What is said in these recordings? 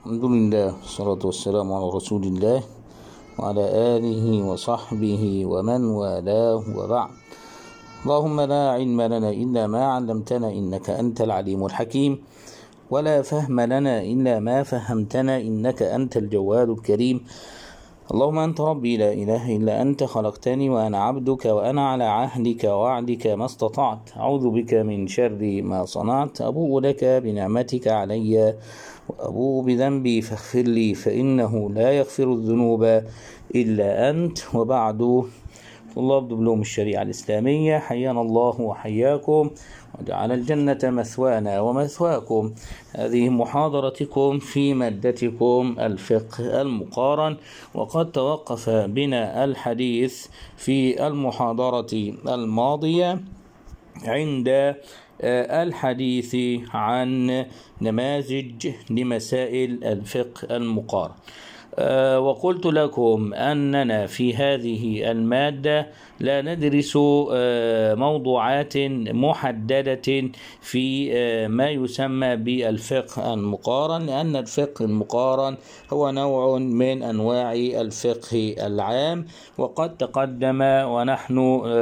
الحمد لله والصلاة والسلام على رسول الله وعلى آله وصحبه ومن والاه وبعد اللهم لا علم لنا إلا ما علمتنا إنك أنت العليم الحكيم ولا فهم لنا إلا ما فهمتنا إنك أنت الجواد الكريم اللهم أنت ربي لا إله إلا أنت خلقتني وأنا عبدك وأنا على عهدك ووعدك ما استطعت أعوذ بك من شر ما صنعت أبوء لك بنعمتك علي وأبوء بذنبي فاغفر لي فإنه لا يغفر الذنوب إلا أنت وبعد طلاب دبلوم الشريعة الإسلامية حيانا الله وحياكم وجعل الجنة مثوانا ومثواكم هذه محاضرتكم في مادتكم الفقه المقارن وقد توقف بنا الحديث في المحاضرة الماضية عند الحديث عن نماذج لمسائل الفقه المقارن وقلت لكم أننا في هذه المادة لا ندرس موضوعات محددة في ما يسمى بالفقه المقارن لأن الفقه المقارن هو نوع من أنواع الفقه العام وقد تقدم ونحن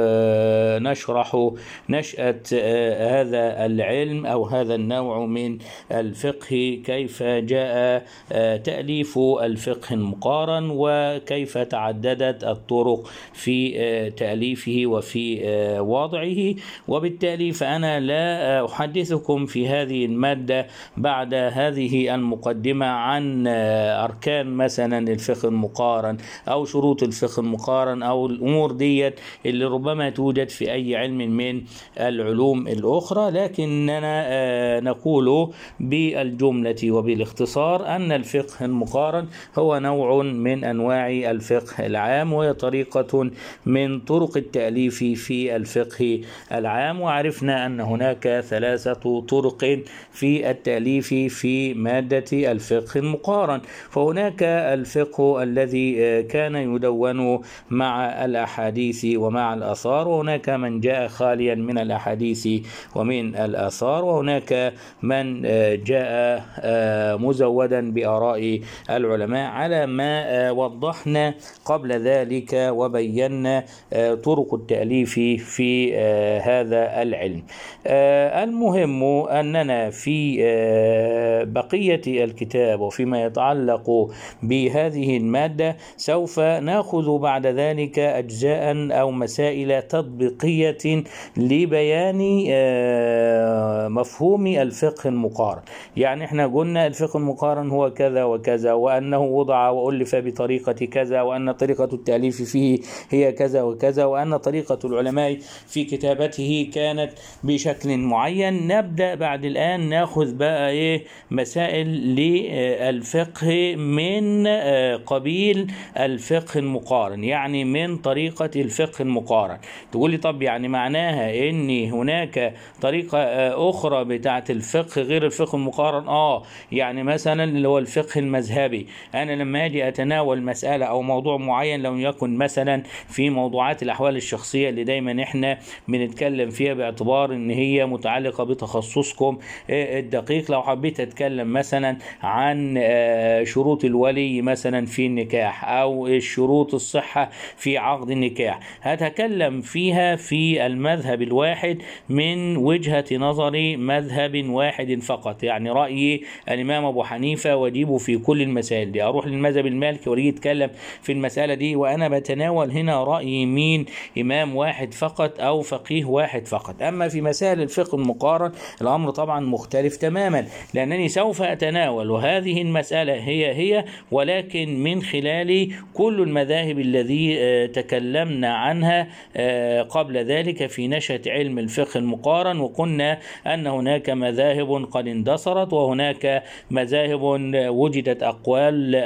نشرح نشأة هذا العلم أو هذا النوع من الفقه كيف جاء تأليف الفقه المقارن وكيف تعددت الطرق في تأليفه وفي وضعه وبالتالي فأنا لا أحدثكم في هذه المادة بعد هذه المقدمة عن أركان مثلا الفقه المقارن أو شروط الفقه المقارن أو الأمور ديت اللي ربما توجد في أي علم من العلوم الأخرى لكننا نقول بالجملة وبالاختصار أن الفقه المقارن هو نوع من أنواع الفقه العام وهي طريقة من طرق التأليف في الفقه العام وعرفنا أن هناك ثلاثة طرق في التأليف في مادة الفقه المقارن فهناك الفقه الذي كان يدون مع الأحاديث ومع الآثار وهناك من جاء خاليا من الأحاديث ومن الآثار وهناك من جاء مزودا بآراء العلماء على ما وضحنا قبل ذلك وبينا طرق التأليف في هذا العلم المهم أننا في بقية الكتاب وفيما يتعلق بهذه المادة سوف ناخذ بعد ذلك أجزاء أو مسائل تطبيقية لبيان مفهوم الفقه المقارن يعني احنا قلنا الفقه المقارن هو كذا وكذا وأنه وضع وألف بطريقة كذا وأن طريقة التأليف فيه هي كذا وكذا وأن طريقة العلماء في كتابته كانت بشكل معين نبدأ بعد الآن ناخذ بقى إيه مسائل للفقه من قبيل الفقه المقارن يعني من طريقة الفقه المقارن تقول لي طب يعني معناها ان هناك طريقة اخرى بتاعة الفقه غير الفقه المقارن اه يعني مثلا اللي هو الفقه المذهبي انا لما اجي اتناول مسألة او موضوع معين لو يكن مثلا في موضوعات الاحوال الشخصية اللي دايما احنا بنتكلم فيها باعتبار ان هي متعلقة بتخصصكم الدقيق لو حبيت اتكلم مثلا عن شروط الولي مثلا في النكاح او الشروط الصحة في عقد النكاح هتكلم فيها في المذهب الواحد من وجهة نظر مذهب واحد فقط يعني رأي الإمام أبو حنيفة واجيبه في كل المسائل دي أروح للمذهب المالكي وأريد أتكلم في المسألة دي وأنا بتناول هنا رأي مين إمام واحد فقط أو فقيه واحد فقط أما في مسائل الفقه المقارن الأمر طبعا مختلف تماما لأنني سوف أتناول هذه المسألة هي هي ولكن من خلال كل المذاهب الذي تكلمنا عنها قبل ذلك في نشأة علم الفقه المقارن وقلنا أن هناك مذاهب قد اندثرت وهناك مذاهب وجدت أقوال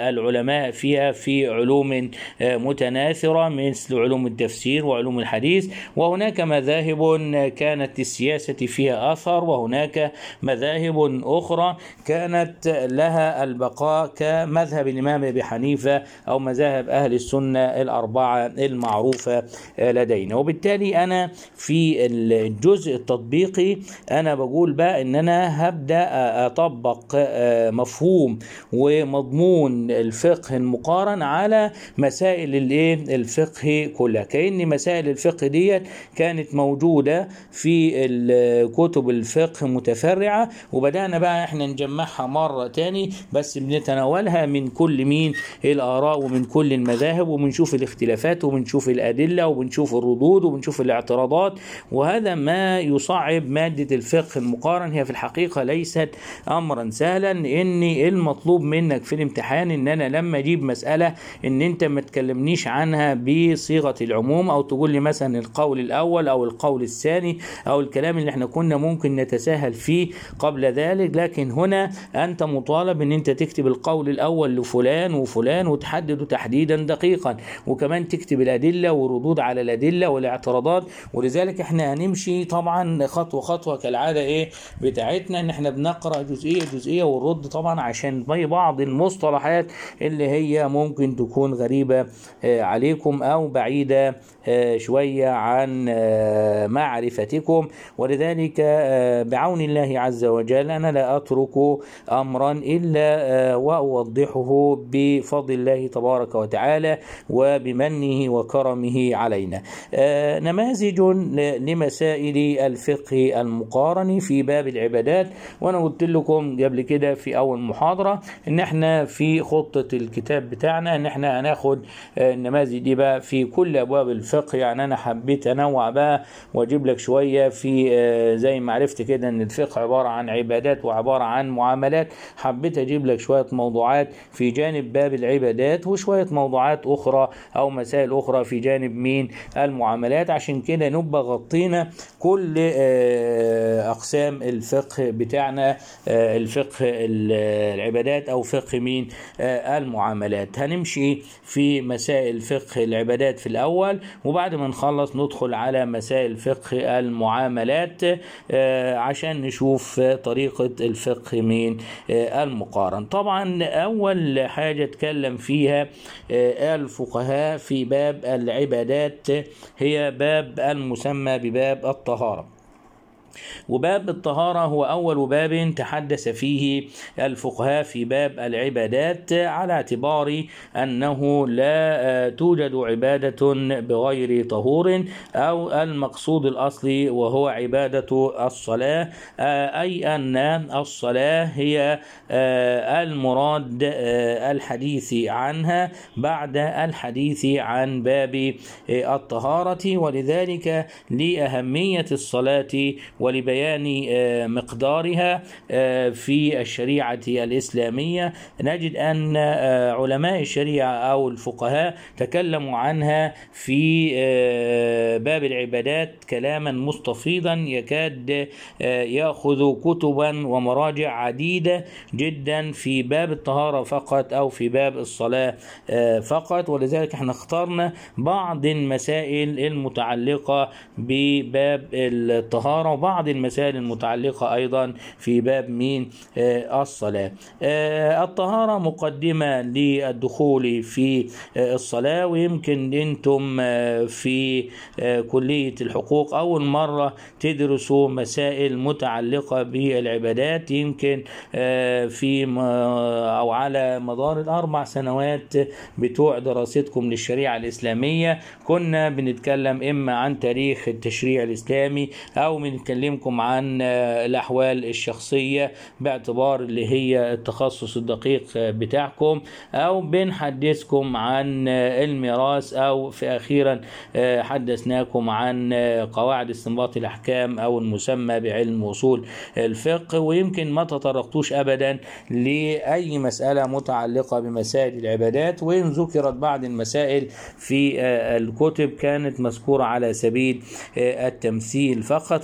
العلماء فيها في علوم متناثرة مثل علوم التفسير وعلوم الحديث وهناك مذاهب كانت للسياسة فيها أثر وهناك مذاهب أخرى كانت لها البقاء كمذهب الإمام أبي حنيفة أو مذاهب أهل السنة الأربعة المعروفة لدينا وبالتالي أنا في الجزء التطبيقي أنا بقول بقى إن أنا هبدأ أطبق مفهوم ومضمون الفقه المقارن على مسائل الايه الفقه كلها كأن مسائل الفقه ديت كانت موجودة في كتب الفقه متفرعة وبدأنا بقى احنا نجمعها مرة تاني بس بنتناولها من كل مين الآراء ومن كل المذاهب وبنشوف الاختلافات وبنشوف الأدلة وبنشوف الردود وبنشوف الاعتراضات وهذا ما يصعب مادة الفقه المقارن هي في الحقيقة ليست أمرا سهلا إن المطلوب منك في الامتحان إن أنا لما أجيب مسألة إن أنت ما تكلمنيش عنها بصيغة العموم أو تقول لي مثلا القول الأول أو القول الثاني أو الكلام اللي احنا كنا ممكن نتساهل فيه قبل ذلك لكن هنا أنت مطالب إن أنت تكتب القول الأول لفلان وفلان وتحدده تحديدا دقيقا وكمان تكتب الأدلة وردود على الأدلة والاعتراضات ولذلك احنا هنمشي طبعا خطوة خطوة كالعادة إيه بتاعتنا إن احنا بنقرأ جزئية جزئية ونرد طبعا عشان بعض المصطلحات اللي هي ممكن تكون غريبة عليكم أو بعيدة شوية عن معرفتكم ولذلك بعون الله عز وجل أنا لا أترك أمرا إلا وأوضحه بفضل الله تبارك وتعالى وبمنه وكرمه علينا نماذج لمسائل الفقه المقارن في باب العبادات وأنا قلت لكم قبل كده في أول محاضرة إن احنا في خطة الكتاب بتاعنا إن احنا هناخد النماذج دي بقى في كل أبواب الفقه يعني أنا حبيت أنوع بقى وأجيب لك شوية في زي ما عرفت كده إن الفقه عبارة عن عبادات وعبارة عن معاملات حبيت أجيب لك شوية موضوعات في جانب باب العبادات وشوية موضوعات أخرى أو مسائل أخرى في جانب مين المعاملات عشان كده نبقى غطينا كل أقسام الفقه بتاعنا الفقه العبادات أو فقه مين المعاملات هنمشي في مسائل فقه العبادات في الأول وبعد ما نخلص ندخل على مسائل فقه المعاملات عشان نشوف طريقة الفقه من المقارن طبعا أول حاجة اتكلم فيها الفقهاء في باب العبادات هي باب المسمى بباب الطهارة وباب الطهارة هو أول باب تحدث فيه الفقهاء في باب العبادات على اعتبار أنه لا توجد عبادة بغير طهور أو المقصود الأصلي وهو عبادة الصلاة أي أن الصلاة هي المراد الحديث عنها بعد الحديث عن باب الطهارة ولذلك لأهمية الصلاة ولبيان مقدارها في الشريعة الإسلامية نجد أن علماء الشريعة أو الفقهاء تكلموا عنها في باب العبادات كلاما مستفيضا يكاد يأخذ كتبا ومراجع عديدة جدا في باب الطهارة فقط أو في باب الصلاة فقط ولذلك احنا اخترنا بعض المسائل المتعلقة بباب الطهارة وبعض المسائل المتعلقة أيضا في باب مين الصلاة الطهارة مقدمة للدخول في الصلاة ويمكن أنتم في كلية الحقوق أول مرة تدرسوا مسائل متعلقة بالعبادات يمكن في أو على مدار الأربع سنوات بتوع دراستكم للشريعة الإسلامية كنا بنتكلم إما عن تاريخ التشريع الإسلامي أو بنكلمكم عن الأحوال الشخصية باعتبار اللي هي التخصص الدقيق بتاعكم أو بنحدثكم عن الميراث أو في أخيرا حدثناكم عن قواعد استنباط الأحكام أو المسمى بعلم وصول الفقه ويمكن ما تطرقتوش أبدا لأي مسألة متعلقة بمسائل العبادات وإن ذكرت بعض المسائل في الكتب كانت مذكورة على سبيل التمثيل فقط ولكن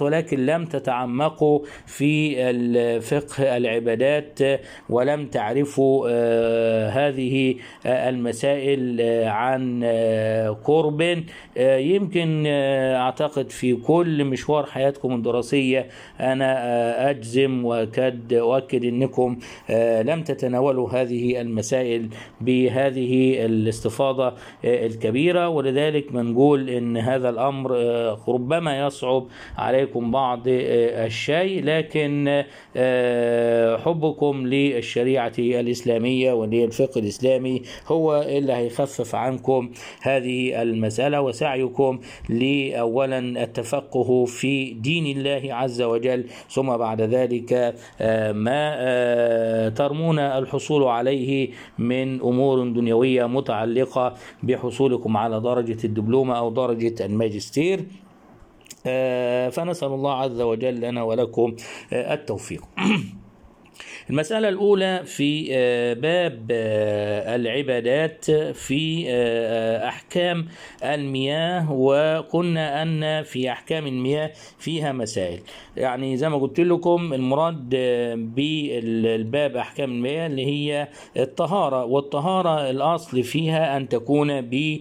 لم تتعمقوا في فقه العبادات ولم تعرفوا آه، هذه المسائل آه، عن آه، قرب آه، يمكن آه، اعتقد في كل مشوار حياتكم الدراسيه انا آه، اجزم واكد اؤكد انكم آه، لم تتناولوا هذه المسائل بهذه الاستفاضه آه، الكبيره ولذلك بنقول ان هذا الامر آه، ربما يصعب عليكم بعض آه، الشيء لكن آه، حبكم للشريعه الاسلاميه وللفقه الاسلامي هو اللي هيخفف عنكم هذه المساله وسعيكم لاولا التفقه في دين الله عز وجل ثم بعد ذلك آه، ما آه، ترمون الحصول عليه من امور دنيويه متعلقه بحصولكم على درجه الدبلومه او درجه الماجستير آه، فنسال الله عز وجل لنا ولكم آه، التوفيق المسألة الأولى في آه، باب آه، العبادات في آه، أحكام المياه وقلنا أن في أحكام المياه فيها مسائل يعني زي ما قلت لكم المراد آه، بالباب أحكام المياه اللي هي الطهارة والطهارة الأصل فيها أن تكون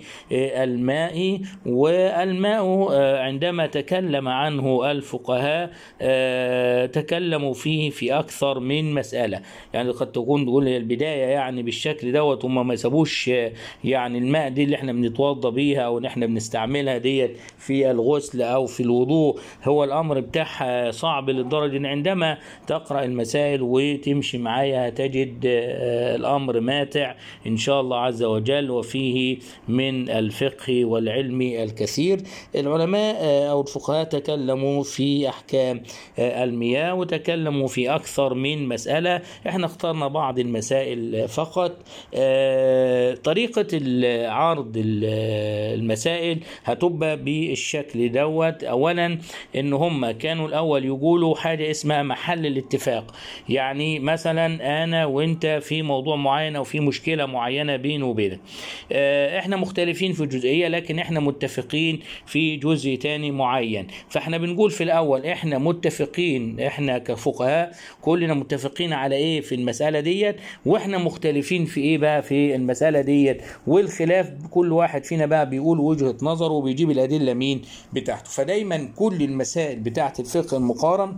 بالماء والماء آه، عندما تكلم عنه الفقهاء آه، تكلموا فيه في أكثر من مسألة يعني قد تكون تقول هي البداية يعني بالشكل دوت هم ما سابوش آه، يعني الماء دي اللي احنا بنتوضى بيها أو اللي احنا بنستعملها ديت في الغسل أو في الوضوء هو الأمر بتاعها صعب للدرجة إن عندما تقرأ المسائل وتمشي معايا هتجد آه، الأمر ماتع إن شاء الله عز وجل وفيه من الفقه والعلم الكثير العلماء آه، أو الفقهاء تكلموا في أحكام آه، المياه وتكلموا في أكثر من مسألة احنا اخترنا بعض المسائل فقط آه، طريقة ال- عرض ال- المسائل هتبقى بالشكل دوت أولا إن هم كانوا الأول يقولوا حاجة اسمها محل الاتفاق يعني مثلا أنا وأنت في موضوع معين أو في مشكلة معينة بيني وبينك آه، احنا مختلفين في جزئية لكن احنا متفقين في جزء تاني معين فاحنا بنقول في الأول احنا متفقين احنا كفقهاء كلنا متفقين على ايه في المسألة ديت واحنا مختلفين في ايه بقى في المسألة ديت والخلاف كل واحد فينا بقى بيقول وجهة نظره وبيجيب الأدلة مين بتاعته فدايما كل المسائل بتاعت الفقه المقارن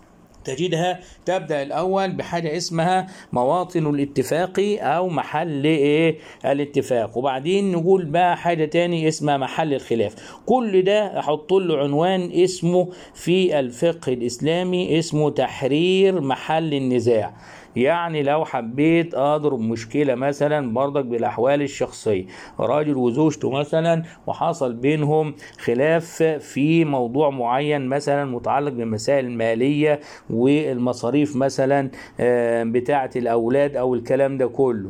تجدها تبدا الاول بحاجه اسمها مواطن الاتفاق او محل ايه الاتفاق وبعدين نقول بقى حاجه تاني اسمها محل الخلاف كل ده احط له عنوان اسمه في الفقه الاسلامي اسمه تحرير محل النزاع يعني لو حبيت اضرب مشكله مثلا برضك بالاحوال الشخصيه راجل وزوجته مثلا وحصل بينهم خلاف في موضوع معين مثلا متعلق بمسائل ماليه والمصاريف مثلا آه، بتاعه الاولاد او الكلام ده كله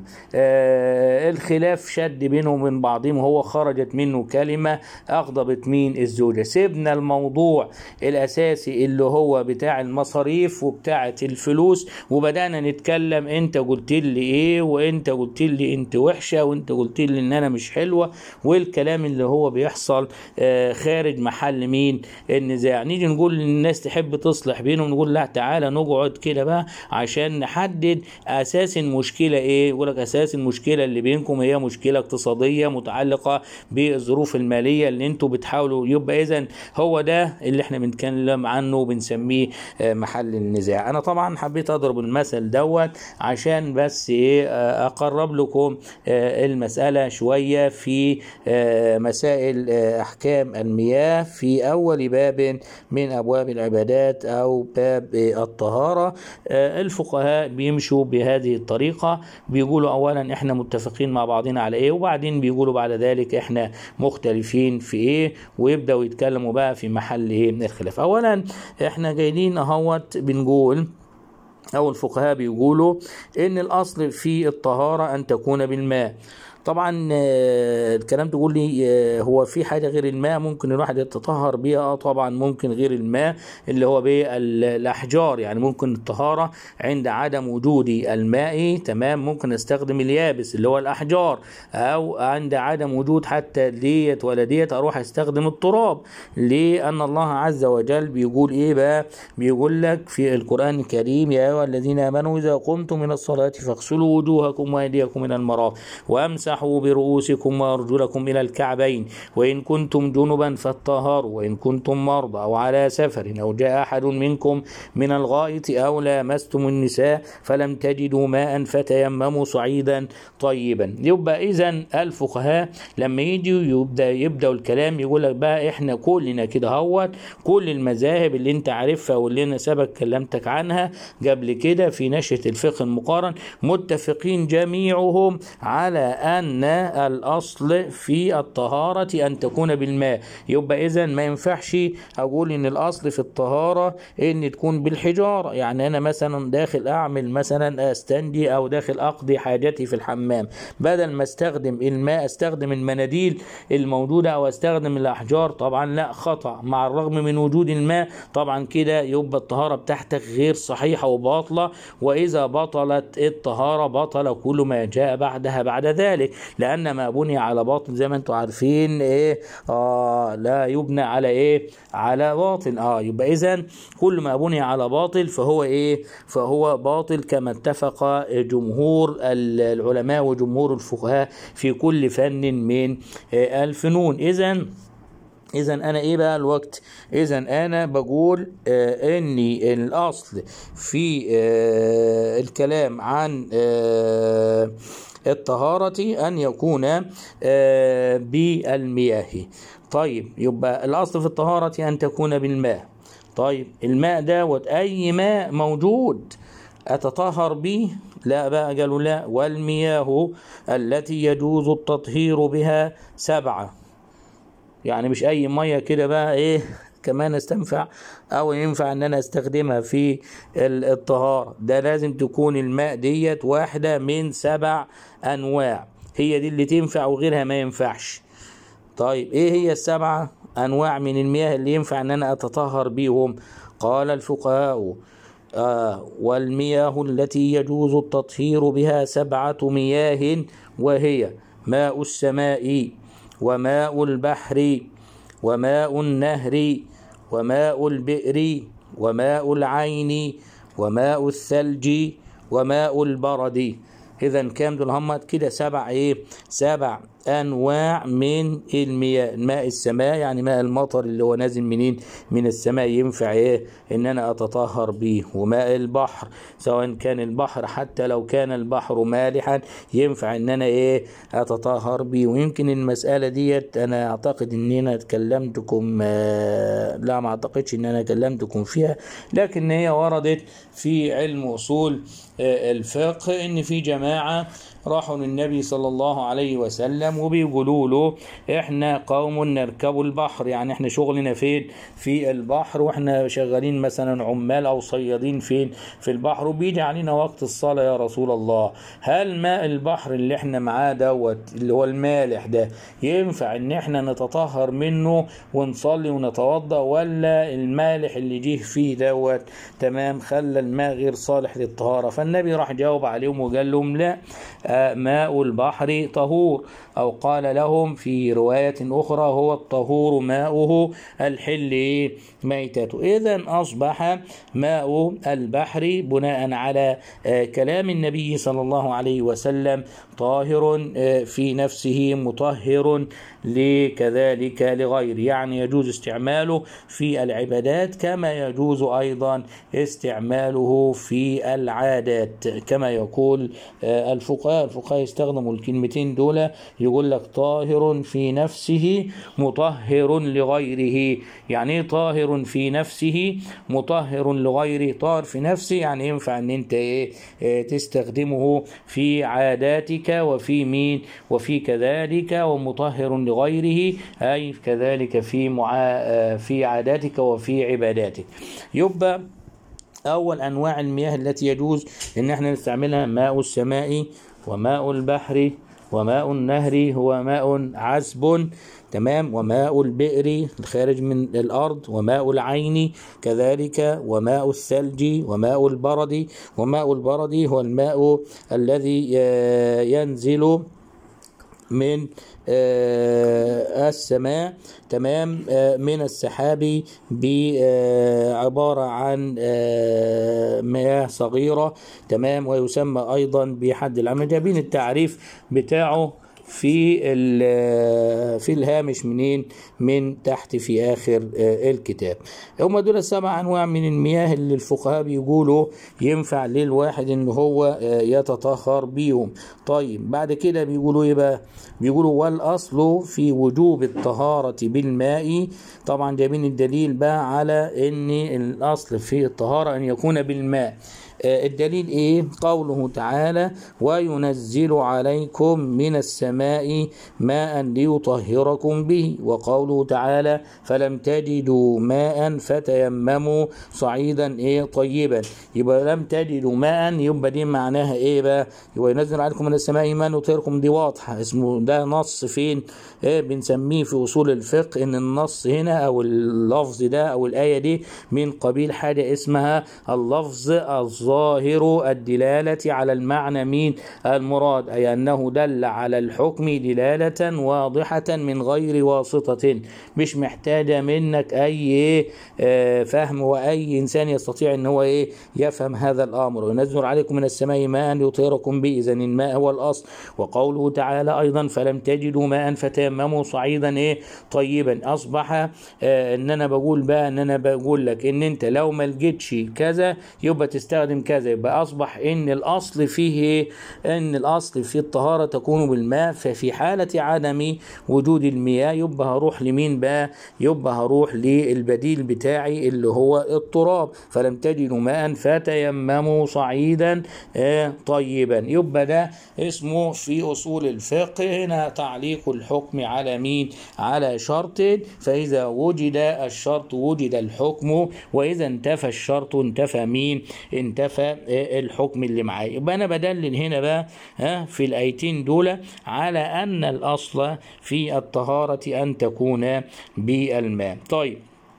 آه، الخلاف شد بينهم وبين بعضهم هو خرجت منه كلمه اغضبت مين الزوجه سيبنا الموضوع الاساسي اللي هو بتاع المصاريف وبتاعه الفلوس وبدانا نتكلم انت قلت لي ايه وانت قلت لي انت وحشه وانت قلت لي ان انا مش حلوه والكلام اللي هو بيحصل آه، خارج محل مين النزاع نيجي نقول للناس تحب تصلح بينهم نقول لا تعالى نقعد كده بقى عشان نحدد اساس المشكله ايه يقول لك اساس المشكله اللي بينكم هي مشكله اقتصاديه متعلقه بالظروف الماليه اللي انتوا بتحاولوا يبقى اذا هو ده اللي احنا بنتكلم عنه وبنسميه آه، محل النزاع انا طبعا حبيت اضرب المثل دوت عشان بس ايه آه، اقرب لكم آه، المساله شويه في آه، مسائل آه، احكام المياه في اول باب من ابواب العبادات او باب آه، الطهاره آه، الفقهاء بيمشوا بهذه الطريقه بيقولوا اولا احنا متفقين مع بعضنا على ايه وبعدين بيقولوا بعد ذلك احنا مختلفين في ايه ويبداوا يتكلموا بقى في محل ايه من الخلاف اولا احنا جايين اهوت بنقول أو الفقهاء بيقولوا إن الأصل في الطهارة أن تكون بالماء طبعا آه، الكلام تقول لي آه، هو في حاجه غير الماء ممكن الواحد يتطهر بيها اه طبعا ممكن غير الماء اللي هو بالاحجار يعني ممكن الطهاره عند عدم وجود الماء تمام ممكن استخدم اليابس اللي هو الاحجار او عند عدم وجود حتى ديت ولا ديت اروح استخدم التراب لان الله عز وجل بيقول ايه بقى بيقول لك في القران الكريم يا ايها الذين امنوا اذا قمتم من الصلاه فاغسلوا وجوهكم وايديكم من المرافق وامسحوا برؤوسكم وارجلكم الى الكعبين وان كنتم جنبا فاطهروا وان كنتم مرضى او على سفر او جاء احد منكم من الغائط او لامستم النساء فلم تجدوا ماء فتيمموا صعيدا طيبا يبقى اذا الفقهاء لما يجوا يبدا يبداوا الكلام يقول لك بقى احنا كلنا كده هوت كل المذاهب اللي انت عارفها واللي انا سبق كلمتك عنها قبل كده في نشأة الفقه المقارن متفقين جميعهم على ان الاصل في الطهارة ان تكون بالماء يبقى اذا ما ينفعش اقول ان الاصل في الطهارة ان تكون بالحجارة يعني انا مثلا داخل اعمل مثلا استنجي او داخل اقضي حاجتي في الحمام بدل ما استخدم الماء استخدم المناديل الموجودة او استخدم الاحجار طبعا لا خطأ مع الرغم من وجود الماء طبعا كده يبقى الطهارة بتاعتك غير صحيحة وباطلة واذا بطلت الطهارة بطل كل ما جاء بعدها بعد ذلك لان ما بني على باطل زي ما انتم عارفين ايه آه لا يبنى على ايه على باطل اه يبقى اذا كل ما بني على باطل فهو ايه فهو باطل كما اتفق جمهور العلماء وجمهور الفقهاء في كل فن من آه الفنون اذا اذا انا ايه بقى الوقت اذا انا بقول آه اني الاصل في آه الكلام عن آه الطهارة أن يكون آه بالمياه طيب يبقى الأصل في الطهارة أن تكون بالماء طيب الماء دوت أي ماء موجود أتطهر به لا بقى قالوا لا والمياه التي يجوز التطهير بها سبعة يعني مش أي مية كده بقى إيه كمان استنفع او ينفع ان انا استخدمها في الطهارة ده لازم تكون الماء ديت واحدة من سبع انواع هي دي اللي تنفع وغيرها ما ينفعش طيب ايه هي السبعة انواع من المياه اللي ينفع ان انا اتطهر بيهم قال الفقهاء آه والمياه التي يجوز التطهير بها سبعة مياه وهي ماء السماء وماء البحر وماء النهر وماء البئر وماء العين وماء الثلج وماء البرد اذا كام دول هم كده سبع ايه سبع انواع من المياه ماء السماء يعني ماء المطر اللي هو نازل منين من السماء ينفع ايه ان انا اتطهر بيه وماء البحر سواء كان البحر حتى لو كان البحر مالحا ينفع ان انا ايه اتطهر بيه ويمكن المسألة ديت انا اعتقد ان انا كلمتكم آه لا ما اعتقدش ان انا كلمتكم فيها لكن هي وردت في علم اصول آه الفقه ان في جماعة راحوا للنبي صلى الله عليه وسلم وبيقولوا له احنا قوم نركب البحر يعني احنا شغلنا فين في البحر واحنا شغالين مثلا عمال او صيادين فين في البحر وبيجي علينا وقت الصلاة يا رسول الله هل ماء البحر اللي احنا معاه دوت اللي هو المالح ده ينفع ان احنا نتطهر منه ونصلي ونتوضا ولا المالح اللي جه فيه دوت تمام خلى الماء غير صالح للطهارة فالنبي راح جاوب عليهم وقال لهم لا ماء البحر طهور أو قال لهم في رواية أخرى هو الطهور ماؤه الحل ميتته إذا أصبح ماء البحر بناء على كلام النبي صلى الله عليه وسلم طاهر في نفسه مطهر لكذلك لغير يعني يجوز استعماله في العبادات كما يجوز أيضا استعماله في العادات كما يقول الفقهاء الفقهاء يستخدموا الكلمتين دول يقول لك طاهر في نفسه مطهر لغيره يعني ايه طاهر في نفسه مطهر لغيره طاهر في نفسه يعني ينفع ان انت ايه تستخدمه في عاداتك وفي مين وفي كذلك ومطهر لغيره اي كذلك في معا في عاداتك وفي عباداتك يبقى اول انواع المياه التي يجوز ان احنا نستعملها ماء السماء وماء البحر وماء النهر هو ماء عذب تمام وماء البئر الخارج من الأرض وماء العين كذلك وماء الثلج وماء البرد وماء البرد هو الماء الذي آه، ينزل من آه، السماء تمام آه، من السحاب بعبارة عن آه، مياه صغيرة تمام ويسمى أيضا بحد العمل جايبين التعريف بتاعه في ال- في الهامش منين من تحت في اخر آه، الكتاب هم دول السبع انواع من المياه اللي الفقهاء بيقولوا ينفع للواحد ان هو آه، يتطهر بيهم طيب بعد كده بيقولوا ايه بقى بيقولوا والاصل في وجوب الطهارة بالماء طبعا جايبين الدليل بقى على ان الاصل في الطهارة ان يكون بالماء آه، الدليل ايه قوله تعالى وينزل عليكم من السماء ماء ليطهركم به وقوله تعالى فلم تجدوا ماء فتيمموا صعيدا ايه طيبا يبقى لم تجدوا ماء يبقى دي معناها ايه بقى يبقى ينزل عليكم من السماء ماء ليطهركم دي واضحه اسمه ده نص فين ايه بنسميه في اصول الفقه ان النص هنا او اللفظ ده او الايه دي من قبيل حاجه اسمها اللفظ الظاهر الدلاله على المعنى مين المراد اي انه دل على الحكم دلاله واضحه من غير واسطه مش محتاجه منك اي آه، فهم واي انسان يستطيع ان هو ايه يفهم هذا الامر وينزل عليكم من السماء ماء ليطهركم به اذا الماء هو الاصل وقوله تعالى ايضا فلم تجدوا ماء فتيمموا صعيدا ايه طيبا اصبح آه ان انا بقول بقى ان انا بقول لك ان انت لو ما لقيتش كذا يبقى تستخدم كذا يبقى اصبح ان الاصل فيه ايه ان الاصل في الطهاره تكون بالماء ففي حاله عدم وجود المياه يبقى هروح لمين بقى يبقى هروح للبديل بتاعي اللي هو التراب فلم تجدوا ماء فتيمموا صعيدا آه، طيبا يبقى ده اسمه في اصول الفقه هنا تعليق الحكم على مين على شرط فاذا وجد الشرط وجد الحكم واذا انتفى الشرط انتفى مين انتفى آه، الحكم اللي معاه يبقى انا بدلل هنا بقى ها في الايتين دول على ان الاصل في الطهاره ان تكون بالماء طيب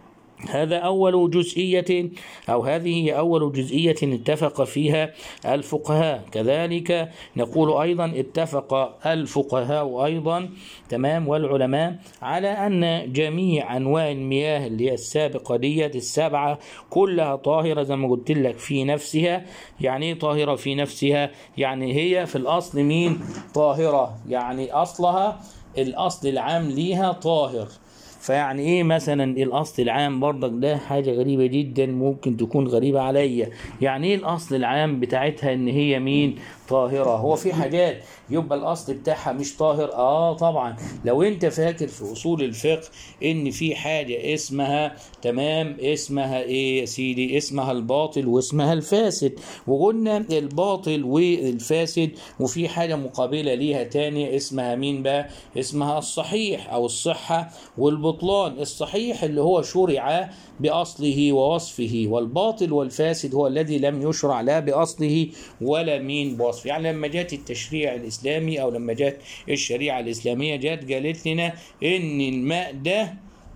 هذا أول جزئية أو هذه هي أول جزئية اتفق فيها الفقهاء كذلك نقول أيضا اتفق الفقهاء أيضا تمام والعلماء على أن جميع أنواع المياه اللي هي السابقة ديت السبعة كلها طاهرة زي ما قلت لك في نفسها يعني إيه طاهرة في نفسها يعني هي في الأصل مين طاهرة يعني أصلها الأصل العام ليها طاهر فيعني ايه مثلا الاصل العام برضك ده حاجه غريبه جدا ممكن تكون غريبه عليا يعني ايه الاصل العام بتاعتها ان هي مين طاهره هو في حاجات يبقى الاصل بتاعها مش طاهر اه طبعا لو انت فاكر في اصول الفقه ان في حاجه اسمها تمام اسمها ايه يا سيدي اسمها الباطل واسمها الفاسد وقلنا الباطل والفاسد وفي حاجه مقابله ليها تانية اسمها مين بقى اسمها الصحيح او الصحه والبطلان الصحيح اللي هو شرع باصله ووصفه والباطل والفاسد هو الذي لم يشرع لا باصله ولا مين بوصفه يعني لما جات التشريع الاسلامي او لما جات الشريعه الاسلاميه جات قالت لنا ان الماء ده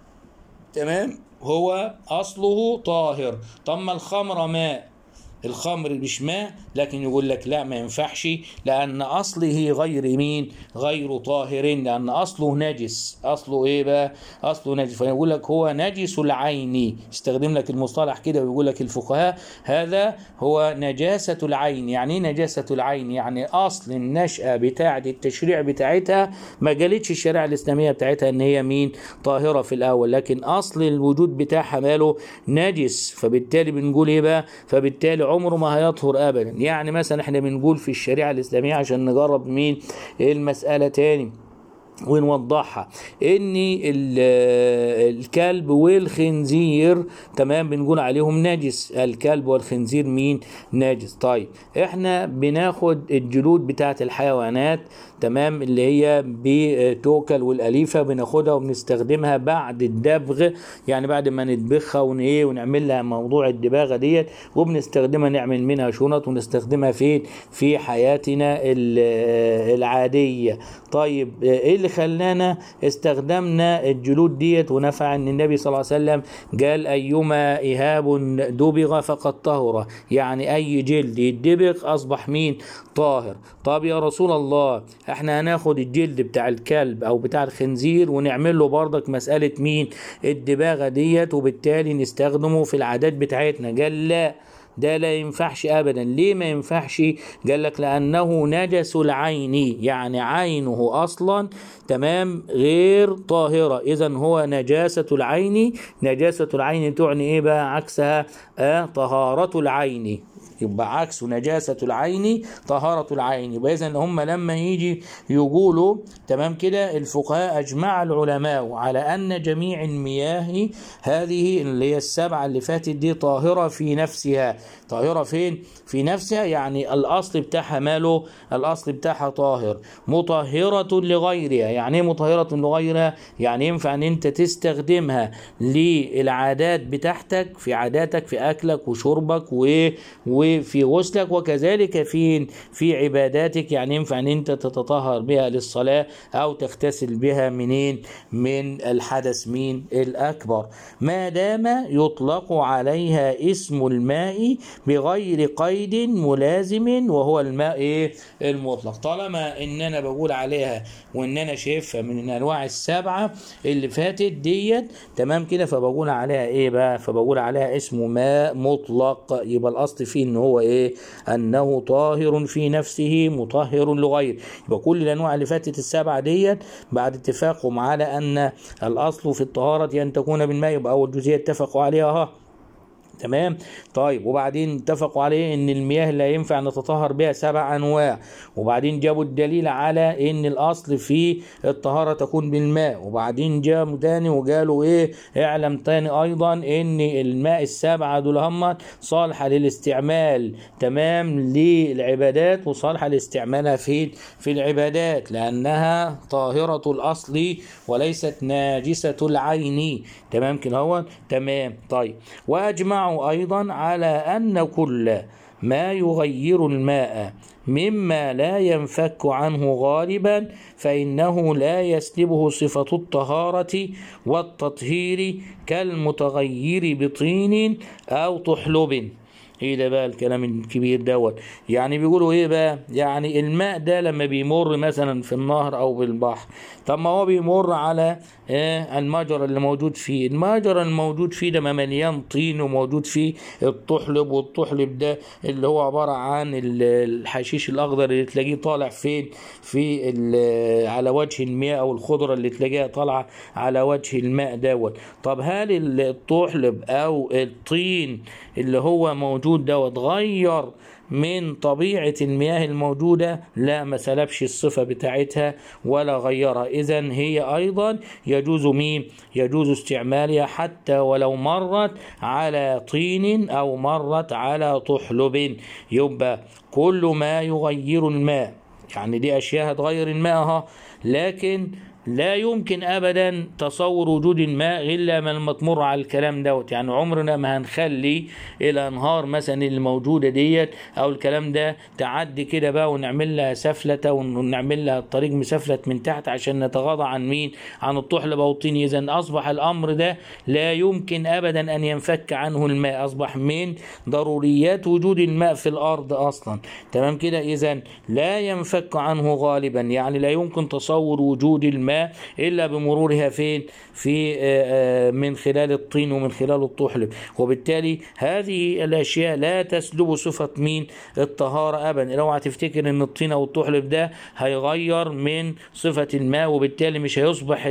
تمام هو اصله طاهر طب ما الخمر ماء الخمر مش ماء لكن يقول لك لا ما ينفعش لان اصله غير مين غير طاهر لان اصله نجس اصله ايه بقى اصله نجس فيقول لك هو نجس العين استخدم لك المصطلح كده ويقول لك الفقهاء هذا هو نجاسة العين يعني ايه نجاسة العين يعني اصل النشأة بتاعة التشريع بتاعتها ما قالتش الشريعة الاسلامية بتاعتها ان هي مين طاهرة في الاول لكن اصل الوجود بتاعها ماله نجس فبالتالي بنقول ايه بقى فبالتالي عمره ما هيطهر ابدا يعني مثلا احنا بنقول في الشريعه الاسلاميه عشان نجرب مين المساله تاني ونوضحها ان ال- الكلب والخنزير تمام بنقول عليهم نجس الكلب والخنزير مين نجس طيب احنا بناخد الجلود بتاعت الحيوانات تمام اللي هي بتوكل والاليفه بناخدها وبنستخدمها بعد الدبغ يعني بعد ما ندبخها ون ايه ونعمل لها موضوع الدباغه ديت وبنستخدمها نعمل منها شنط ونستخدمها فين في حياتنا ال- العاديه طيب ايه اللي خلانا استخدمنا الجلود ديت ونفع ان النبي صلى الله عليه وسلم قال ايما اهاب دبغ فقد طهر يعني اي جلد يدبغ اصبح مين طاهر طب يا رسول الله احنا هناخد الجلد بتاع الكلب او بتاع الخنزير ونعمل له برضك مسألة مين الدباغة ديت وبالتالي نستخدمه في العادات بتاعتنا قال لا ده لا ينفعش ابدا ليه ما ينفعش قال لك لانه نجس العين يعني عينه اصلا تمام غير طاهره اذا هو نجاسه العين نجاسه العين تعني ايه بقى عكسها آه طهاره العين يبقى عكس نجاسة العين طهارة العين يبقى إذا هم لما يجي يقولوا تمام كده الفقهاء أجمع العلماء على أن جميع المياه هذه اللي هي السبعة اللي فاتت دي طاهرة في نفسها طاهرة فين؟ في نفسها يعني الأصل بتاعها ماله؟ الأصل بتاعها طاهر مطهرة لغيرها يعني إيه مطهرة لغيرها؟ يعني ينفع أن أنت تستخدمها للعادات بتاعتك في عاداتك في أكلك وشربك و... وفي غسلك وكذلك في في عباداتك يعني ينفع ان انت تتطهر بها للصلاه او تغتسل بها منين من الحدث مين الاكبر ما دام يطلق عليها اسم الماء بغير قيد ملازم وهو الماء ايه المطلق طالما ان انا بقول عليها وان انا شايفها من الانواع السبعه اللي فاتت ديت تمام كده فبقول عليها ايه بقى فبقول عليها اسمه ماء مطلق يبقى الاصل فيه ان هو ايه انه طاهر في نفسه مطهر لغير يبقى كل الانواع اللي فاتت السبعه ديت بعد اتفاقهم على ان الاصل في الطهاره ان تكون بالماء يبقى اول جزئيه اتفقوا عليها ها تمام طيب وبعدين اتفقوا عليه ان المياه اللي ينفع نتطهر بها سبع انواع وبعدين جابوا الدليل على ان الاصل في الطهاره تكون بالماء وبعدين جابوا تاني وقالوا ايه اعلم تاني ايضا ان الماء السبعه دول هم صالحه للاستعمال تمام للعبادات وصالحه لاستعمالها في في العبادات لانها طاهره الاصل وليست ناجسه العين تمام كده هو تمام طيب واجمعوا ايضا على ان كل ما يغير الماء مما لا ينفك عنه غالبا فإنه لا يسلبه صفة الطهارة والتطهير كالمتغير بطين أو طحلب ايه ده بقى الكلام الكبير دوت يعني بيقولوا ايه بقى يعني الماء ده لما بيمر مثلا في النهر او بالبحر طب ما هو بيمر على آه المجرى اللي موجود فيه المجرى الموجود فيه ده مليان طين وموجود فيه الطحلب والطحلب ده اللي هو عبارة عن الحشيش الاخضر اللي تلاقيه طالع فين في على وجه المياه او الخضرة اللي تلاقيها طالعة على وجه الماء دوت طب هل الطحلب او الطين اللي هو موجود دوت غير من طبيعة المياه الموجودة لا ما سلبش الصفة بتاعتها ولا غيرها إذا هي أيضا يجوز مين يجوز استعمالها حتى ولو مرت على طين أو مرت على طحلب يبقى كل ما يغير الماء يعني دي أشياء هتغير الماء ها لكن لا يمكن ابدا تصور وجود الماء الا لما تمر على الكلام دوت يعني عمرنا ما هنخلي الانهار مثلا الموجوده ديت او الكلام ده تعدي كده بقى ونعمل لها سفلته ونعمل لها الطريق مسفلت من تحت عشان نتغاضى عن مين عن الطحلب او الطين اذا اصبح الامر ده لا يمكن ابدا ان ينفك عنه الماء اصبح من ضروريات وجود الماء في الارض اصلا تمام كده اذا لا ينفك عنه غالبا يعني لا يمكن تصور وجود الماء الماء الا بمرورها فين في من خلال الطين ومن خلال الطحلب وبالتالي هذه الاشياء لا تسلب صفه مين الطهاره ابدا اوعى تفتكر ان الطين او الطحلب ده هيغير من صفه الماء وبالتالي مش هيصبح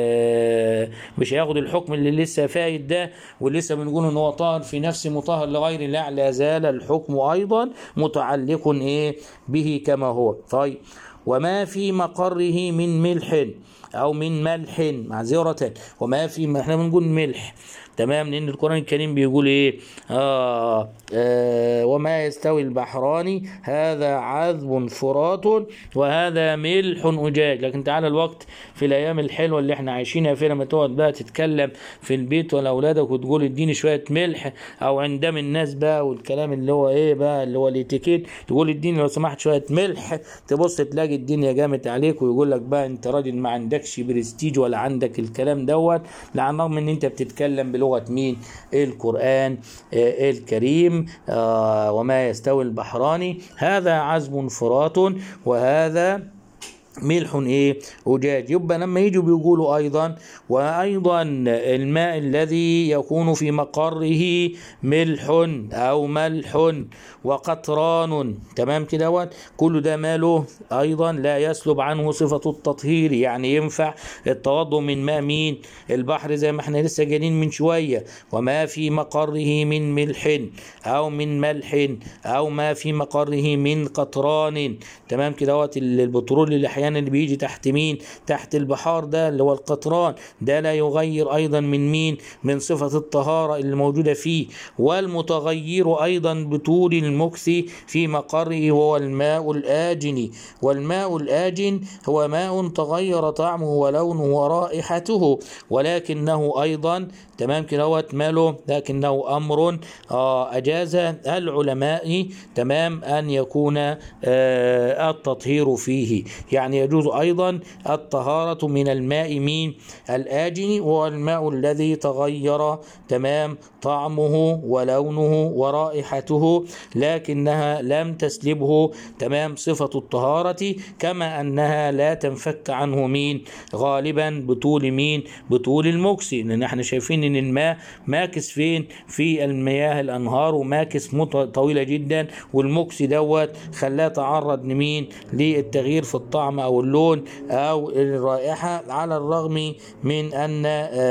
مش هياخد الحكم اللي لسه فايت ده ولسه بنقول ان هو طاهر في نفسه مطهر لغير لا لا زال الحكم ايضا متعلق ايه به كما هو طيب وما في مقره من ملح أو من ملح معذرة وما في احنا بنقول ملح تمام لأن القرآن الكريم بيقول إيه آه آه وما يستوي البحران هذا عذب فرات وهذا ملح أجاج لكن تعالى الوقت في الأيام الحلوة اللي احنا عايشينها فيها لما تقعد بقى تتكلم في البيت ولا أولادك وتقول اديني شوية ملح أو عندم الناس بقى والكلام اللي هو إيه بقى اللي هو الاتيكيت تقول اديني لو سمحت شوية ملح تبص تلاقي الدنيا جامت عليك ويقول لك بقى أنت راجل ما عندكش برستيج ولا عندك الكلام دوت على الرغم إن أنت بتتكلم بلغة مين القرآن آه الكريم آه وما يستوي البحران هذا عذب فرات وهذا ملح ايه أجاج يبقى لما يجوا بيقولوا ايضا وايضا الماء الذي يكون في مقره ملح او ملح وقطران تمام كده كل ده ماله ايضا لا يسلب عنه صفة التطهير يعني ينفع التوضؤ من ماء مين البحر زي ما احنا لسه جايين من شوية وما في مقره من ملح او من ملح او ما في مقره من قطران تمام كده البترول اللي احيانا اللي بيجي تحت مين تحت البحار ده اللي هو القطران ده لا يغير ايضا من مين من صفة الطهارة اللي موجودة فيه والمتغير ايضا بطول المكث في مقره هو الماء الآجن والماء الآجن هو ماء تغير طعمه ولونه ورائحته ولكنه ايضا تمام كده ماله لكنه امر اجاز العلماء تمام ان يكون التطهير فيه يعني يجوز أيضا الطهارة من الماء من الآجن وهو الماء الذي تغير تمام طعمه ولونه ورائحته لكنها لم تسلبه تمام صفة الطهارة كما أنها لا تنفك عنه مين غالبا بطول مين بطول المكس لأن احنا شايفين أن الماء ماكس فين في المياه الأنهار وماكس طويلة جدا والمكس دوت خلاه تعرض لمين للتغيير في الطعم أو اللون أو الرائحة على الرغم من أن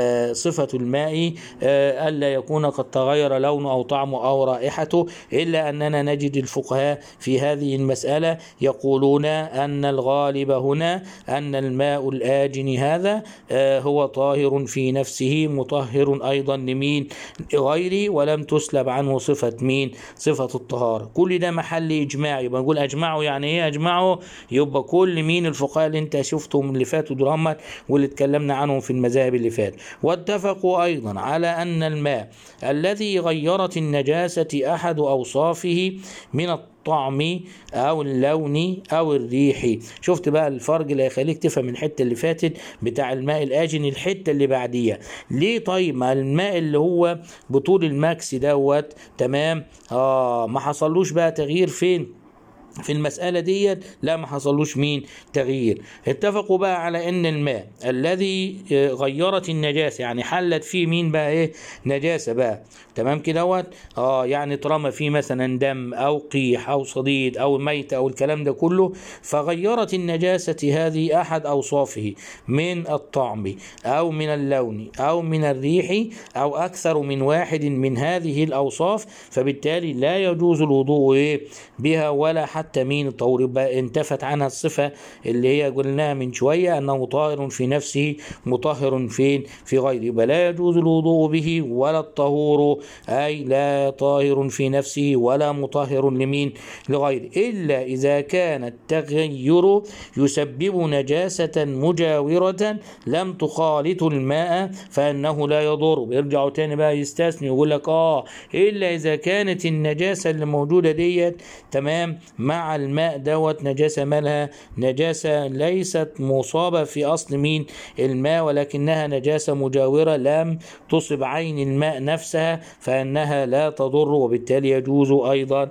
صفة الماء ألا يكون قد تغير لونه أو طعمه أو رائحته إلا أننا نجد الفقهاء في هذه المسألة يقولون أن الغالب هنا أن الماء الآجن هذا هو طاهر في نفسه مطهر أيضا لمين غيري ولم تسلب عنه صفة مين صفة الطهارة كل ده محل إجماع يبقى نقول أجمعوا يعني إيه أجمعوا يبقى كل مين الفقهاء اللي انت شفتهم اللي فاتوا دول هم واللي اتكلمنا عنهم في المذاهب اللي فات واتفقوا ايضا على ان الماء الذي غيرت النجاسة احد اوصافه من الطعم او اللون او الريح شفت بقى الفرق اللي هيخليك تفهم الحته اللي فاتت بتاع الماء الاجن الحته اللي بعديها ليه طيب ما الماء اللي هو بطول الماكس دوت تمام اه ما حصلوش بقى تغيير فين في المسألة ديت لا ما حصلوش مين تغيير اتفقوا بقى على ان الماء الذي غيرت النجاسة يعني حلت فيه مين بقى ايه نجاسة بقى تمام كده اه يعني طالما فيه مثلا دم او قيح او صديد او ميت او الكلام ده كله فغيرت النجاسة هذه احد اوصافه من الطعم او من اللون او من الريح او اكثر من واحد من هذه الاوصاف فبالتالي لا يجوز الوضوء بها ولا حتى مين الطهور يبقى انتفت عنها الصفة اللي هي قلناها من شوية أنه طاهر في نفسه مطهر فين في غيره يبقى لا يجوز الوضوء به ولا الطهور أي لا طاهر في نفسه ولا مطهر لمين لغيره إلا إذا كان التغير يسبب نجاسة مجاورة لم تخالط الماء فإنه لا يضر بيرجعوا تاني بقى يستثني يقول لك آه إلا إذا كانت النجاسة اللي موجودة ديت تمام مع الماء دوت نجاسة مالها نجاسة ليست مصابة في أصل مين الماء ولكنها نجاسة مجاورة لم تصب عين الماء نفسها فإنها لا تضر وبالتالي يجوز أيضا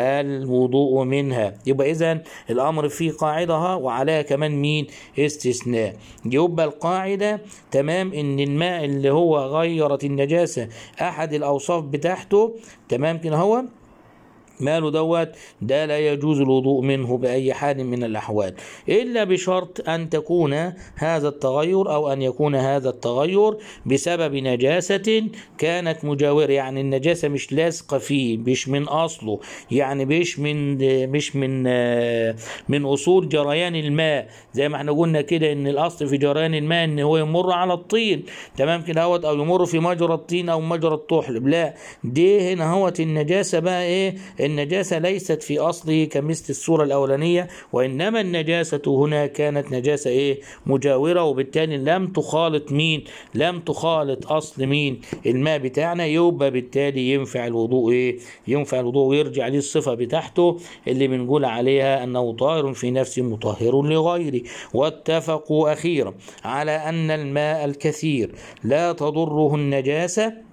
الوضوء منها يبقى إذا الأمر فيه قاعدة وعليها كمان مين استثناء يبقى القاعدة تمام إن الماء اللي هو غيرت النجاسة أحد الأوصاف بتاعته تمام كده هو ماله دوت ده لا يجوز الوضوء منه بأي حال من الأحوال إلا بشرط أن تكون هذا التغير أو أن يكون هذا التغير بسبب نجاسة كانت مجاورة يعني النجاسة مش لاصقة فيه مش من أصله يعني مش من مش من من أصول جريان الماء زي ما احنا قلنا كده إن الأصل في جريان الماء إن هو يمر على الطين تمام كده هوت أو يمر في مجرى الطين أو مجرى الطحلب لا دي هنا هوت النجاسة بقى إيه النجاسة ليست في أصله كمثل الصورة الأولانية وإنما النجاسة هنا كانت نجاسة إيه مجاورة وبالتالي لم تخالط مين لم تخالط أصل مين الماء بتاعنا يبقى بالتالي ينفع الوضوء إيه ينفع الوضوء ويرجع ليه الصفة بتاعته اللي بنقول عليها أنه طاهر في نفسه مطهر لغيره واتفقوا أخيرا على أن الماء الكثير لا تضره النجاسة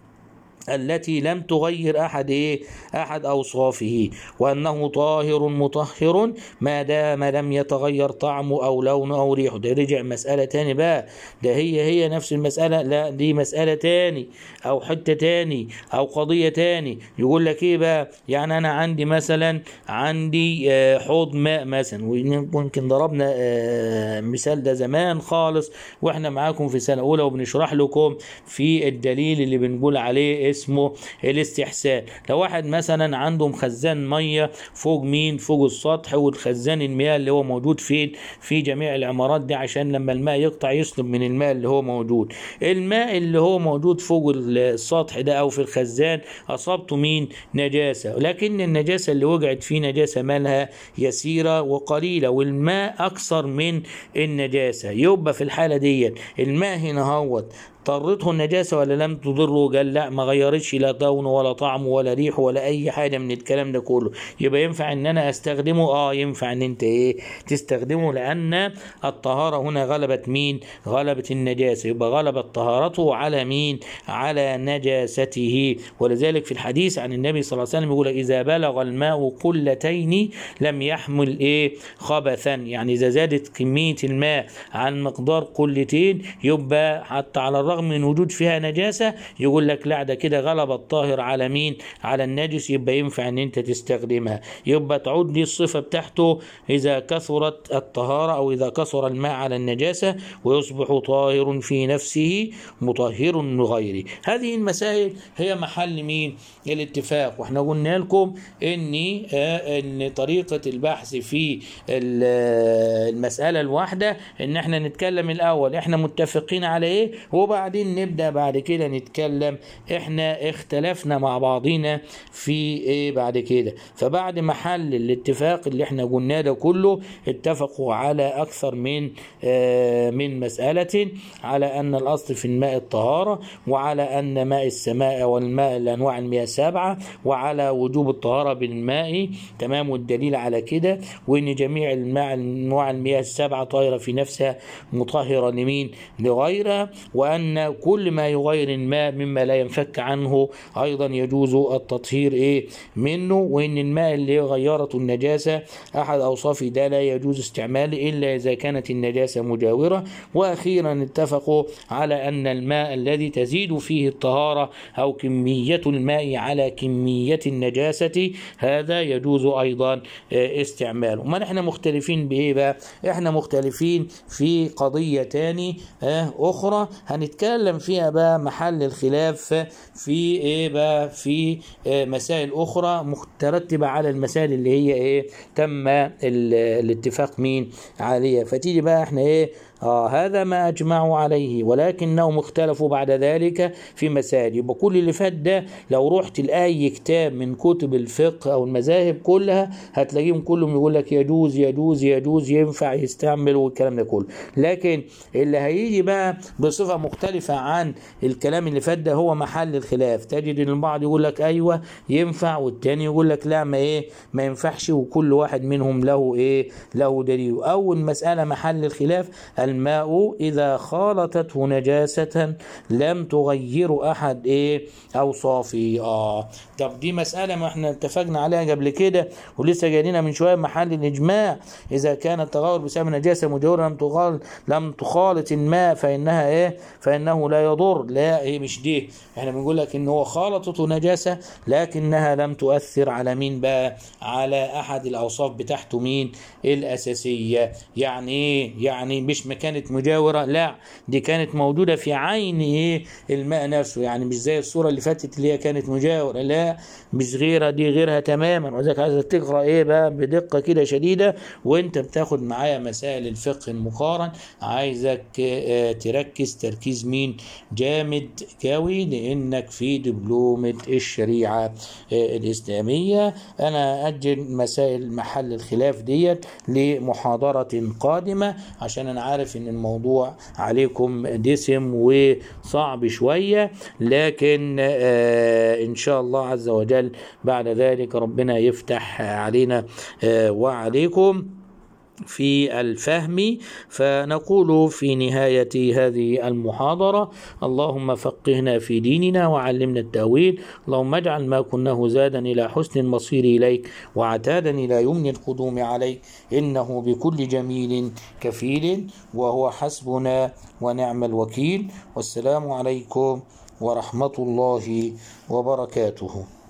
التي لم تغير احد ايه احد اوصافه وانه طاهر مطهر ما دام لم يتغير طعمه او لونه او ريحه ده رجع مساله تاني بقى ده هي هي نفس المساله لا دي مساله تاني او حته تاني او قضيه تاني يقول لك ايه بقى يعني انا عندي مثلا عندي آه، حوض ماء مثلا ويمكن ضربنا آه، مثال ده زمان خالص واحنا معاكم في سنه اولى وبنشرح لكم في الدليل اللي بنقول عليه اسمه الاستحسان لو واحد مثلا عنده مخزن ميه فوق مين فوق السطح والخزان المياه اللي هو موجود فين في جميع العمارات دي عشان لما الماء يقطع يسلب من الماء اللي هو موجود الماء اللي هو موجود فوق السطح ده او في الخزان اصابته مين نجاسه لكن النجاسه اللي وقعت فيه نجاسه مالها يسيره وقليله والماء اكثر من النجاسه يبقى في الحاله دي الماء هنا هوت اضطرته النجاسة ولا لم تضره قال لا ما غيرتش لا لون ولا طعم ولا ريح ولا أي حاجة من الكلام ده كله يبقى ينفع إن أنا أستخدمه آه ينفع إن أنت إيه تستخدمه لأن الطهارة هنا غلبت مين غلبت النجاسة يبقى غلبت طهارته على مين على نجاسته ولذلك في الحديث عن النبي صلى الله عليه وسلم يقول إذا بلغ الماء قلتين لم يحمل إيه خبثا يعني إذا زادت كمية الماء عن مقدار قلتين يبقى حتى على الرغم من وجود فيها نجاسة يقول لك لا ده كده غلب الطاهر على مين على النجس يبقى ينفع ان انت تستخدمها يبقى تعود لي الصفة بتاعته اذا كثرت الطهارة او اذا كثر الماء على النجاسة ويصبح طاهر في نفسه مطهر لغيره هذه المسائل هي محل مين الاتفاق واحنا قلنا لكم ان آه، ان طريقة البحث في ال- آه، المسألة الواحدة ان احنا نتكلم الاول احنا متفقين على ايه وبعدين نبدأ بعد كده نتكلم احنا اختلفنا مع بعضينا في ايه بعد كده فبعد محل الاتفاق اللي احنا قلناه ده كله اتفقوا على اكثر من آه، من مسألة على ان الاصل في الماء الطهارة وعلى ان ماء السماء والماء الانواع المياه السبعة وعلى وجوب الطهارة بالماء تمام والدليل على كده وان جميع الماء انواع المياه السبعة طاهرة في نفسها مطهرة لمين لغيرها وان كل ما يغير الماء مما لا ينفك عنه ايضا يجوز التطهير ايه منه وان الماء اللي غيرته النجاسة احد اوصافه ده لا يجوز استعماله الا اذا كانت النجاسة مجاورة واخيرا اتفقوا على ان الماء الذي تزيد فيه الطهارة او كمية الماء على كمية النجاسة هذا يجوز ايضا آه، استعماله ما احنا مختلفين بايه بقى احنا مختلفين في قضية تاني آه، اخرى هنتكلم فيها بقى محل الخلاف في ايه بقى في آه، مسائل اخرى مترتبة على المسائل اللي هي ايه تم ال- الاتفاق مين عليها فتيجي بقى احنا ايه آه هذا ما أجمعوا عليه ولكنهم اختلفوا بعد ذلك في مسائل يبقى كل اللي فات ده لو رحت لأي كتاب من كتب الفقه أو المذاهب كلها هتلاقيهم كلهم يقول لك يجوز يجوز يجوز ينفع يستعمل والكلام ده كله لكن اللي هيجي بقى بصفة مختلفة عن الكلام اللي فات ده هو محل الخلاف تجد ان البعض يقول لك ايوه ينفع والتاني يقول لك لا ما ايه ما ينفعش وكل واحد منهم له ايه له دليل اول مسألة محل الخلاف الماء إذا خالطته نجاسة لم تغير أحد إيه أوصافه آه طب دي مسألة ما احنا اتفقنا عليها قبل كده ولسه جايين من شوية محل الإجماع إذا كان التغير بسبب نجاسة مجاورة لم تغال لم تخالط الماء فإنها إيه فإنه لا يضر لا إيه مش دي احنا بنقول لك إن هو خالطته نجاسة لكنها لم تؤثر على مين بقى على أحد الأوصاف بتاعته مين الأساسية يعني إيه يعني مش ما كانت مجاورة لا دي كانت موجودة في عين إيه الماء نفسه يعني مش زي الصورة اللي فاتت اللي هي كانت مجاورة لا مش غيرها دي غيرها تماما وذلك عايز تقرأ إيه بقى بدقة كده شديدة وأنت بتاخد معايا مسائل الفقه المقارن عايزك آه، تركز تركيز مين جامد قوي لأنك في دبلومة الشريعة آه، الإسلامية أنا أجل مسائل محل الخلاف ديت لمحاضرة قادمة عشان أنا عارف إن الموضوع عليكم دسم وصعب شوية لكن آه، إن شاء الله عز وجل بعد ذلك ربنا يفتح علينا آه، وعليكم في الفهم فنقول في نهاية هذه المحاضرة اللهم فقهنا في ديننا وعلمنا التأويل اللهم اجعل ما كناه زادا إلى حسن المصير إليك وعتادا إلى يمن القدوم عليك إنه بكل جميل كفيل وهو حسبنا ونعم الوكيل والسلام عليكم ورحمة الله وبركاته